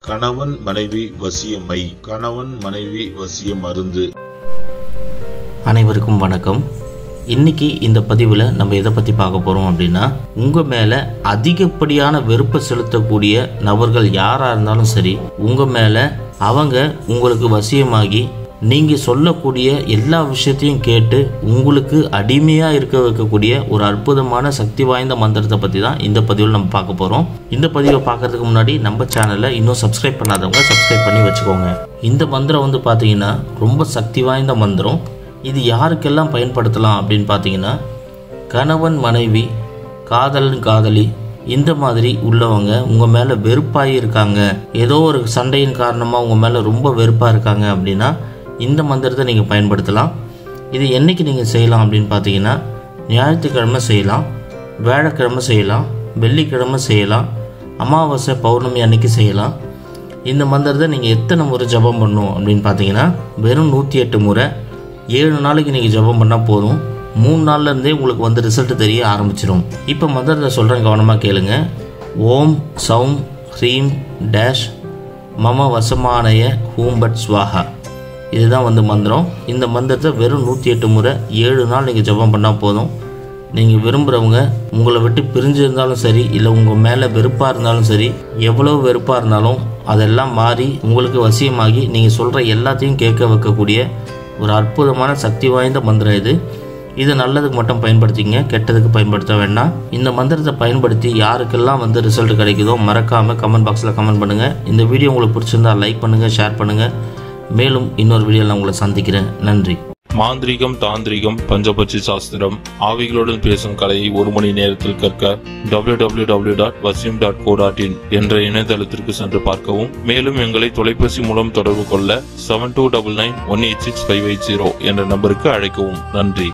கணவன் மனைவி வசியமை கணவன் மனைவி வசிய மருந்து அனைவருக்கும் வணக்கம் இன்னைக்கு இந்த பதிவில் நம்ம எதை பற்றி பார்க்க போகிறோம் அப்படின்னா உங்கள் மேலே அதிகப்படியான வெறுப்பை செலுத்தக்கூடிய நபர்கள் யாராக இருந்தாலும் சரி உங்கள் மேலே அவங்க உங்களுக்கு வசியமாகி நீங்கள் சொல்லக்கூடிய எல்லா விஷயத்தையும் கேட்டு உங்களுக்கு அடிமையாக இருக்க வைக்கக்கூடிய ஒரு அற்புதமான சக்தி வாய்ந்த மந்திரத்தை பற்றி தான் இந்த பதிவில் நம்ம பார்க்க போகிறோம் இந்த பதிவை பார்க்கறதுக்கு முன்னாடி நம்ம சேனலை இன்னும் சப்ஸ்கிரைப் பண்ணாதவங்க சப்ஸ்கிரைப் பண்ணி வச்சுக்கோங்க இந்த மந்திரம் வந்து பார்த்தீங்கன்னா ரொம்ப சக்தி வாய்ந்த மந்திரம் இது யாருக்கெல்லாம் பயன்படுத்தலாம் அப்படின்னு பார்த்தீங்கன்னா கணவன் மனைவி காதலன் காதலி இந்த மாதிரி உள்ளவங்க உங்கள் மேலே வெறுப்பாகி இருக்காங்க ஏதோ ஒரு சண்டையின் காரணமாக உங்கள் மேலே ரொம்ப வெறுப்பாக இருக்காங்க அப்படின்னா இந்த மந்திரத்தை நீங்கள் பயன்படுத்தலாம் இது என்னைக்கு நீங்கள் செய்யலாம் அப்படின்னு பார்த்தீங்கன்னா ஞாயிற்றுக்கிழமை செய்யலாம் வியாழக்கிழமை செய்யலாம் வெள்ளிக்கிழமை செய்யலாம் அமாவாசை பௌர்ணமி அன்னைக்கு செய்யலாம் இந்த மந்திரத்தை நீங்கள் எத்தனை முறை ஜபம் பண்ணணும் அப்படின்னு பார்த்தீங்கன்னா வெறும் நூற்றி எட்டு முறை ஏழு நாளைக்கு நீங்கள் ஜபம் பண்ணால் போதும் மூணு நாள்ல இருந்தே உங்களுக்கு வந்து ரிசல்ட் தெரிய ஆரம்பிச்சிடும் இப்போ மந்திரத்தை சொல்கிறேன் கவனமாக கேளுங்க ஓம் சௌம் ஹ்ரீம் டேஷ் மம வசமானய ஹூம்பட் ஸ்வாஹா இதுதான் வந்து மந்திரம் இந்த மந்திரத்தை வெறும் நூற்றி எட்டு முறை ஏழு நாள் நீங்கள் ஜபம் பண்ணால் போதும் நீங்கள் விரும்புகிறவங்க உங்களை விட்டு பிரிஞ்சு இருந்தாலும் சரி இல்லை உங்கள் மேலே வெறுப்பாக இருந்தாலும் சரி எவ்வளோ வெறுப்பாக இருந்தாலும் அதெல்லாம் மாறி உங்களுக்கு வசியமாகி நீங்கள் சொல்கிற எல்லாத்தையும் கேட்க வைக்கக்கூடிய ஒரு அற்புதமான சக்தி வாய்ந்த மந்திரம் இது இதை நல்லதுக்கு மட்டும் பயன்படுத்திங்க கெட்டதுக்கு பயன்படுத்த வேண்டாம் இந்த மந்திரத்தை பயன்படுத்தி யாருக்கெல்லாம் வந்து ரிசல்ட் கிடைக்குதோ மறக்காமல் கமெண்ட் பாக்ஸில் கமெண்ட் பண்ணுங்கள் இந்த வீடியோ உங்களுக்கு பிடிச்சிருந்தா லைக் பண்ணுங்கள் ஷேர் பண்ணுங்கள் மேலும் இன்னொரு வீடியோவில் உங்களை சந்திக்கிறேன் நன்றி மாந்திரிகம் தாந்திரிகம் பஞ்சபட்சி சாஸ்திரம் ஆவிகளுடன் பேசும் கலையை ஒரு மணி நேரத்தில் கற்க www.vasim.co.in டாட் வசியம் டாட் கோ டாட் இன் என்ற இணையதளத்திற்கு சென்று பார்க்கவும் மேலும் எங்களை தொலைபேசி மூலம் தொடர்பு கொள்ள seven two double nine one eight six five eight zero என்ற நம்பருக்கு அழைக்கவும் நன்றி